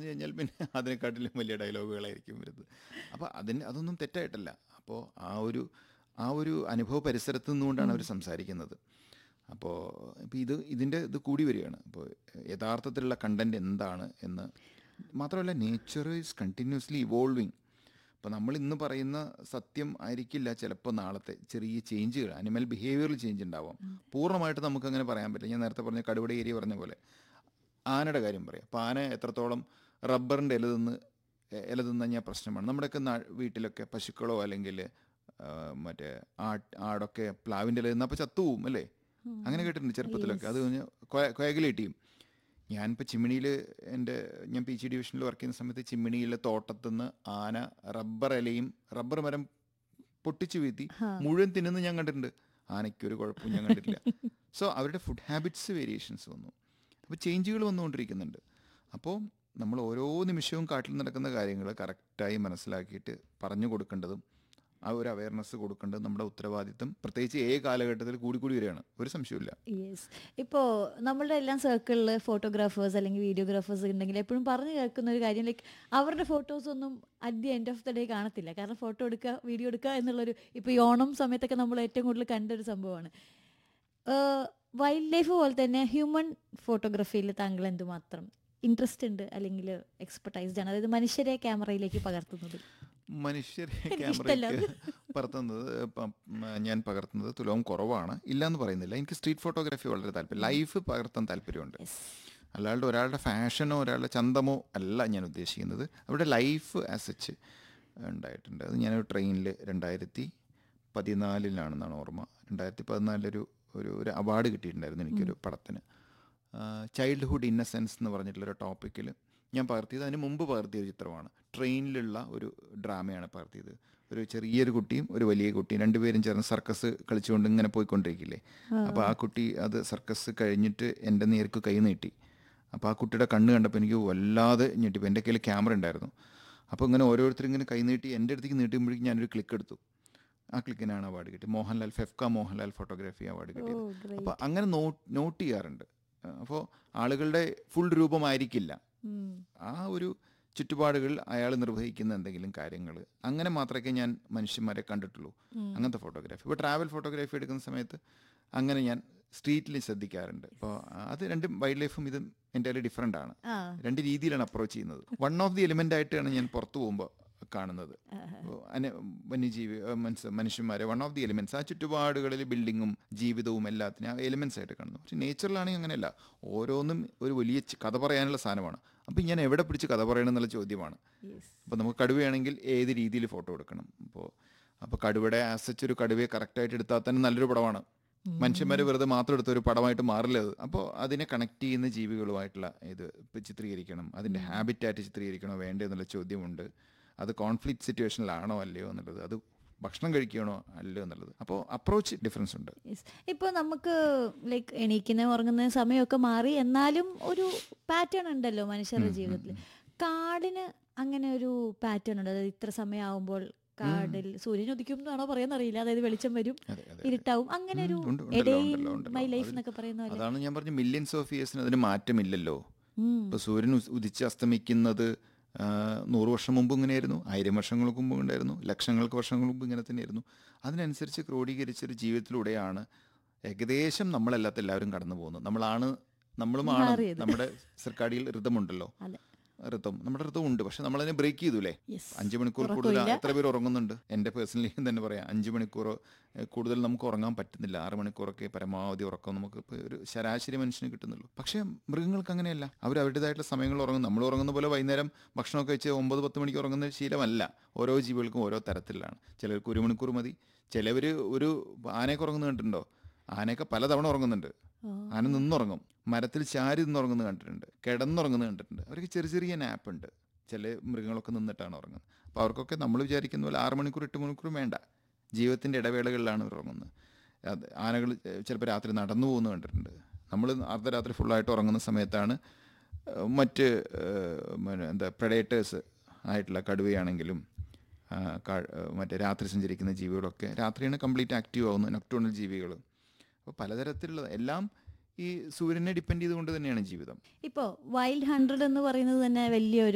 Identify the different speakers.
Speaker 1: പറഞ്ഞു കഴിഞ്ഞാൽ പിന്നെ അതിനെക്കാട്ടിലും വലിയ ഡയലോഗുകളായിരിക്കും വരുന്നത് അപ്പോൾ അതിന് അതൊന്നും തെറ്റായിട്ടല്ല അപ്പോൾ ആ ഒരു ആ ഒരു അനുഭവ പരിസരത്ത് നിന്നുകൊണ്ടാണ് അവർ സംസാരിക്കുന്നത് അപ്പോൾ ഇപ്പോൾ ഇത് ഇതിൻ്റെ ഇത് കൂടി വരികയാണ് അപ്പോൾ യഥാർത്ഥത്തിലുള്ള കണ്ടൻറ് എന്താണ് എന്ന് മാത്രമല്ല നേച്ചർ ഈസ് കണ്ടിന്യൂസ്ലി ഇവോൾവിങ് അപ്പോൾ നമ്മൾ ഇന്ന് പറയുന്ന സത്യം ആയിരിക്കില്ല ചിലപ്പോൾ നാളത്തെ ചെറിയ ചേഞ്ചുകൾ അനിമൽ ബിഹേവിയറിൽ ചേഞ്ച് ഉണ്ടാവാം പൂർണ്ണമായിട്ട് നമുക്കങ്ങനെ പറയാൻ പറ്റില്ല ഞാൻ നേരത്തെ പറഞ്ഞ കടുവട ഏരിയ പറഞ്ഞ പോലെ ആനയുടെ കാര്യം പറയാം അപ്പോൾ ആന എത്രത്തോളം റബ്ബറിൻ്റെ ഇല തിന്ന് ഇല തിന്ന് കഴിഞ്ഞാൽ പ്രശ്നമാണ് നമ്മുടെയൊക്കെ നാ വീട്ടിലൊക്കെ പശുക്കളോ അല്ലെങ്കിൽ ആ, മറ്റേ ആട് ആടൊക്കെ പ്ലാവിൻ്റെ ഇല തിന്ന് അപ്പോൾ ചത്തുപോകും അല്ലേ അങ്ങനെ കേട്ടിട്ടുണ്ട് ചെറുപ്പത്തിലൊക്കെ അത് കഴിഞ്ഞ് കോയഗുലേറ്റ് ചെയ്യും ഞാനിപ്പോൾ ചിമ്മിണിയിൽ എൻ്റെ ഞാൻ പി ജി ഡിവിഷനിൽ വർക്ക് ചെയ്യുന്ന സമയത്ത് ചിമ്മിണിയിലെ തോട്ടത്തുനിന്ന് ആന റബ്ബർ ഇലയും റബ്ബർ മരം പൊട്ടിച്ചു വീഴ്ത്തി മുഴുവൻ തിന്നുന്ന ഞാൻ കണ്ടിട്ടുണ്ട് ആനയ്ക്കൊരു കുഴപ്പവും ഞാൻ കണ്ടിട്ടില്ല സോ അവരുടെ ഫുഡ് ഹാബിറ്റ്സ് വേരിയേഷൻസ് വന്നു അപ്പോൾ ചേഞ്ചുകൾ വന്നുകൊണ്ടിരിക്കുന്നുണ്ട് അപ്പോൾ നമ്മൾ ഓരോ നിമിഷവും കാട്ടിൽ നടക്കുന്ന കാര്യങ്ങൾ കറക്റ്റായി മനസ്സിലാക്കിയിട്ട് പറഞ്ഞു കൊടുക്കേണ്ടതും ആ ഒരു അവയർനെസ് കൊടുക്കേണ്ടത് നമ്മുടെ ഉത്തരവാദിത്തം പ്രത്യേകിച്ച് ഏ കാലഘട്ടത്തിൽ കൂടി കൂടി വരികയാണ് ഒരു സംശയമില്ല
Speaker 2: യെസ് ഇപ്പോൾ നമ്മളുടെ എല്ലാം സർക്കിളിൽ ഫോട്ടോഗ്രാഫേഴ്സ് അല്ലെങ്കിൽ വീഡിയോഗ്രാഫേഴ്സ് ഉണ്ടെങ്കിൽ എപ്പോഴും പറഞ്ഞു കേൾക്കുന്ന ഒരു കാര്യം ലൈക്ക് അവരുടെ ഫോട്ടോസ് ഒന്നും at the end of the day കാണത്തില്ല കാരണം ഫോട്ടോ എടുക്കുക വീഡിയോ എടുക്കുക എന്നുള്ളൊരു ഇപ്പോൾ ഈ ഓണം സമയത്തൊക്കെ നമ്മൾ ഏറ്റവും കൂടുതൽ കണ്ട ഒരു സംഭവമാണ് വൈൽഡ് ലൈഫ് പോലെ തന്നെ ഹ്യൂമൻ ഫോട്ടോഗ്രാഫിയിൽ താങ്കൾ എന്തുമാത്രം ഇൻട്രസ്റ്റ് ഉണ്ട് അല്ലെങ്കിൽ എക്സ്പെർട്ടൈസ്ഡ് ആണ് അതായത് മനുഷ്യരെ ക്യാമറയിലേക്ക് പകർത്തുന്നത്
Speaker 1: മനുഷ്യരെ
Speaker 2: എനിക്കിഷ്ടല്ല
Speaker 1: ക്യാമറയ്ക്ക് പകർത്തുന്നത് ഇപ്പം ഞാൻ പകർത്തുന്നത് തുലവും കുറവാണ് ഇല്ലയെന്ന് പറയുന്നില്ല എനിക്ക് സ്ട്രീറ്റ് ഫോട്ടോഗ്രാഫി വളരെ താല്പര്യം ലൈഫ് പകർത്താൻ താല്പര്യമുണ്ട് അല്ലാണ്ട് ഒരാളുടെ ഫാഷനോ ഒരാളുടെ ചന്തമോ അല്ല ഞാൻ ഉദ്ദേശിക്കുന്നത് അവരുടെ ലൈഫ് ആസച്ച് ഉണ്ടായിട്ടുണ്ട് അത് ഞാനൊരു ട്രെയിനിൽ രണ്ടായിരത്തി പതിനാലിലാണെന്നാണ് ഓർമ്മ രണ്ടായിരത്തി പതിനാലിലൊരു ഒരു ഒരു അവാർഡ് കിട്ടിയിട്ടുണ്ടായിരുന്നു എനിക്കൊരു പടത്തിന് ചൈൽഡ്ഹുഡ് ഇന്നസെൻസ് എന്ന് പറഞ്ഞിട്ടുള്ളൊരു ടോപ്പിക്കിൽ ഞാൻ പകർത്തിയത് അതിന് മുമ്പ് പകർത്തിയ ഒരു ചിത്രമാണ് ട്രെയിനിലുള്ള ഒരു ഡ്രാമയാണ് പകർത്തിയത് ഒരു ചെറിയൊരു കുട്ടിയും ഒരു വലിയ കുട്ടിയും രണ്ടുപേരും ചേർന്ന് സർക്കസ് കളിച്ചുകൊണ്ട് ഇങ്ങനെ പോയിക്കൊണ്ടിരിക്കില്ലേ അപ്പോൾ ആ കുട്ടി അത് സർക്കസ് കഴിഞ്ഞിട്ട് എൻ്റെ നേർക്ക് കൈ നീട്ടി അപ്പോൾ ആ കുട്ടിയുടെ കണ്ണ് കണ്ടപ്പോൾ എനിക്ക് വല്ലാതെ ഞെട്ടിപ്പോൾ എൻ്റെ കയ്യിൽ ക്യാമറ ഉണ്ടായിരുന്നു അപ്പോൾ ഇങ്ങനെ ഓരോരുത്തരും ഇങ്ങനെ കൈ നീട്ടി എൻ്റെ അടുത്തേക്ക് നീട്ടുമ്പോഴേക്കും ഞാനൊരു ക്ലിക്ക് എടുത്തു ആ ക്ലിക്കിനാണ് അവാർഡ് കിട്ടിയത് മോഹൻലാൽ ഫെഫ്ക മോഹൻലാൽ ഫോട്ടോഗ്രാഫി അവാർഡ് കിട്ടിയത് അപ്പോൾ അങ്ങനെ നോട്ട് നോട്ട് ചെയ്യാറുണ്ട് അപ്പോൾ ആളുകളുടെ ഫുൾ രൂപമായിരിക്കില്ല ആ ഒരു ചുറ്റുപാടുകൾ അയാൾ നിർവഹിക്കുന്ന എന്തെങ്കിലും കാര്യങ്ങൾ അങ്ങനെ മാത്രമേ ഞാൻ മനുഷ്യന്മാരെ കണ്ടിട്ടുള്ളൂ അങ്ങനത്തെ ഫോട്ടോഗ്രാഫി ഇപ്പോൾ ട്രാവൽ ഫോട്ടോഗ്രാഫി എടുക്കുന്ന സമയത്ത് അങ്ങനെ ഞാൻ സ്ട്രീറ്റിൽ ശ്രദ്ധിക്കാറുണ്ട് അപ്പോൾ അത് രണ്ടും വൈൽഡ് ലൈഫും ഇതും എൻ്റെ ഡിഫറെൻ്റ് ആണ്
Speaker 2: ആ
Speaker 1: രണ്ട് രീതിയിലാണ് അപ്രോച്ച് ചെയ്യുന്നത് വൺ ഓഫ് ദി എലിമെൻ്റ് ആയിട്ടാണ് ഞാൻ പുറത്തു പോകുമ്പോൾ കാണുന്നത് അപ്പോൾ അന- വന്യജീവി അഹ് മനുഷ്യ മനുഷ്യന്മാരെ വൺ ഓഫ് ദി എലിമെന്റ്സ് ആ ചുറ്റുപാടുകളിൽ ബിൽഡിങ്ങും ജീവിതവും എല്ലാത്തിനും ആ എലിമെന്റ്സ് ആയിട്ട് കാണുന്നു പക്ഷെ നേച്ചറിലാണെങ്കിൽ അങ്ങനെയല്ല ഓരോന്നും ഒരു വലിയ ചി- കഥ പറയാനുള്ള സാധനമാണ് അപ്പം ഞാൻ എവിടെ പിടിച്ച് കഥ പറയണം എന്നുള്ള ചോദ്യമാണ്
Speaker 2: യെസ്
Speaker 1: അപ്പോൾ നമുക്ക് കടുവയാണെങ്കിൽ ഏത് രീതിയിൽ ഫോട്ടോ എടുക്കണം അപ്പോൾ അപ്പോൾ കടുവയുടെ ആസച്ച് ഒരു കടുവയെ കറക്റ്റായിട്ട് എടുത്താൽ തന്നെ നല്ലൊരു പടമാണ് മനുഷ്യന്മാർ വെറുതെ മാത്രം എടുത്ത ഒരു പടമായിട്ട് മാറില്ല അത് അപ്പോൾ അതിനെ കണക്ട് ചെയ്യുന്ന ജീവികളുമായിട്ടുള്ള ഇത് ഇപ്പം ചിത്രീകരിക്കണം അതിൻ്റെ ഹാബിറ്റായിട്ട് ചിത്രീകരിക്കണോ വേണ്ടേ എന്നുള്ള ചോദ്യമുണ്ട് അത് കോൺഫ്ലിക്റ്റ് സിറ്റുവേഷനിലാണോ അല്ലയോ എന്നുള്ളത് അത് ഭക്ഷണം കഴിക്കണോ അല്ലയോ എന്നുള്ളത് അപ്പോൾ അപ്രോച്ച് ഡിഫറൻസ് ഉണ്ട്
Speaker 2: യെസ് ഇപ്പോൾ നമുക്ക് ലൈക്ക് എണീക്കുന്ന ഉറങ്ങുന്ന സമയമൊക്കെ മാറി എന്നാലും ഒരു പാറ്റേൺ ഉണ്ടല്ലോ മനുഷ്യരുടെ ജീവിതത്തിൽ കാടിന് അങ്ങനെ ഒരു പാറ്റേൺ ഉണ്ട് അതായത് ഇത്ര സമയമാകുമ്പോൾ കാടിൽ സൂര്യൻ ഉദിക്കും എന്നാണോ പറയാന്നറിയില്ല അതായത് വെളിച്ചം വരും
Speaker 1: അതെ, അതെ.
Speaker 2: ഇരുട്ടാവും അങ്ങനെ ഒരു
Speaker 1: ഉണ്ട്, ഉണ്ടല്ലോ,
Speaker 2: എഡേ
Speaker 1: ഉണ്ടല്ലോ, ഉണ്ടല്ലോ.
Speaker 2: മൈ ലൈഫ്
Speaker 1: അതിൽ-
Speaker 2: എന്നൊക്കെ പറയുന്ന പോലെ
Speaker 1: അതാണ് ഞാൻ പറഞ്ഞ മില്യൻസ് ഓഫ് ഇയേഴ്സിന് അതിന് മാറ്റമില്ലല്ലോ
Speaker 2: ഉം.
Speaker 1: ഇപ്പൊ സൂര്യൻ ഉസ് ഉദിച്ച് അസ്തമിക്കുന്നത് ആ, നൂറ് വർഷം മുമ്പ് ഇങ്ങനെയായിരുന്നു ആയിരം വർഷങ്ങൾക്ക് മുമ്പ് ഉണ്ടായിരുന്നു ലക്ഷങ്ങൾക്ക് വർഷങ്ങൾക്ക് മുമ്പ് ഇങ്ങനെ തന്നെയായിരുന്നു അതിനനുസരിച്ച് ക്രോഡീകരിച്ചൊരു ജീവിതത്തിലൂടെയാണ് ഏകദേശം നമ്മളല്ലാത്ത എല്ലാവരും കടന്നു പോകുന്നത് നമ്മളാണ് നമ്മളുമാണ്
Speaker 2: മാറിയത്.
Speaker 1: നമ്മുടെ സർക്കാടിയിൽ ഋതമുണ്ടല്ലോ
Speaker 2: അതെ
Speaker 1: ഋതം നമ്മുടെ ഋതം ഉണ്ട് പക്ഷെ നമ്മളതിനെ ബ്രേക്ക് ചെയ്തൂലേ
Speaker 2: യെസ്
Speaker 1: അഞ്ച് മണിക്കൂർ കൂടുതൽ എത്ര പേര് ഉറങ്ങുന്നുണ്ട് എൻ്റെ പേഴ്സണലി തന്നെ പറയാം അഞ്ച് മണിക്കൂറോ ഏഹ്, കൂടുതൽ നമുക്ക് ഉറങ്ങാൻ പറ്റുന്നില്ല ആറ് മണിക്കൂറൊക്കെ പരമാവധി ഉറക്കം നമുക്ക് ഇപ്പോൾ ഒരു ശരാശരി മനുഷ്യന് കിട്ടുന്നുള്ളൂ പക്ഷേ മൃഗങ്ങൾക്ക് അങ്ങനെയല്ല അവർ അവരുടേതായിട്ടുള്ള സമയങ്ങൾ ഉറങ്ങും നമ്മൾ ഉറങ്ങുന്ന പോലെ വൈകുന്നേരം ഭക്ഷണമൊക്കെ വെച്ച് ഒമ്പത് പത്ത് മണിക്ക് ഉറങ്ങുന്ന ശീലമല്ല ഓരോ ജീവികൾക്കും ഓരോ തരത്തിലാണ് ചിലർക്ക് ഒരു മണിക്കൂർ മതി ചിലവർ ഒരു ആനയൊക്കെ ഉറങ്ങുന്നത് കണ്ടിട്ടുണ്ടോ ആനയൊക്കെ പലതവണ ഉറങ്ങുന്നുണ്ട് ആന നിന്നുറങ്ങും മരത്തിൽ ചാരി നിന്നുറങ്ങുന്നത് കണ്ടിട്ടുണ്ട് കിടന്നുറങ്ങുന്നത് കണ്ടിട്ടുണ്ട് അവർക്ക് ചെറിയ ചെറിയ നാപ്പ് ഉണ്ട് ചില മൃഗങ്ങളൊക്കെ നിന്നിട്ടാണ് ഉറങ്ങുന്നത് അപ്പോൾ അവർക്കൊക്കെ നമ്മൾ വിചാരിക്കുന്ന പോലെ ആറ് മണിക്കൂർ എട്ട് മണിക്കൂർ വേണ്ട ജീവിതത്തിൻ്റെ ഇടവേളകളിലാണ് ഇവർ ഉറങ്ങുന്നത് അത് ആനകൾ ചിലപ്പോൾ രാത്രി നടന്നു പോകുന്നത് കണ്ടിട്ടുണ്ട് നമ്മൾ അർദ്ധരാത്രി ഫുള്ളായിട്ട് ഉറങ്ങുന്ന സമയത്താണ് ഏഹ്, മറ്റ് ഏഹ്, പിന്നെ എന്താ പ്രഡേറ്റേഴ്സ് ആയിട്ടുള്ള കടുവയാണെങ്കിലും ആ, കാ- ഏഹ്, മറ്റേ രാത്രി സഞ്ചരിക്കുന്ന ജീവികളൊക്കെ രാത്രിയാണ് കംപ്ലീറ്റ് ആക്റ്റീവ് ആവുന്നത് നൊക്ടോണൽ ജീവികൾ അപ്പോൾ പലതരത്തിലുള്ള എല്ലാം ഈ സൂര്യനെ ഡിപ്പെൻഡ് ചെയ്തുകൊണ്ട് തന്നെയാണ് ജീവിതം
Speaker 2: ഇപ്പോൾ വൈൽഡ് ഹൺഡ്രഡ് എന്ന് പറയുന്നത് തന്നെ വലിയൊരു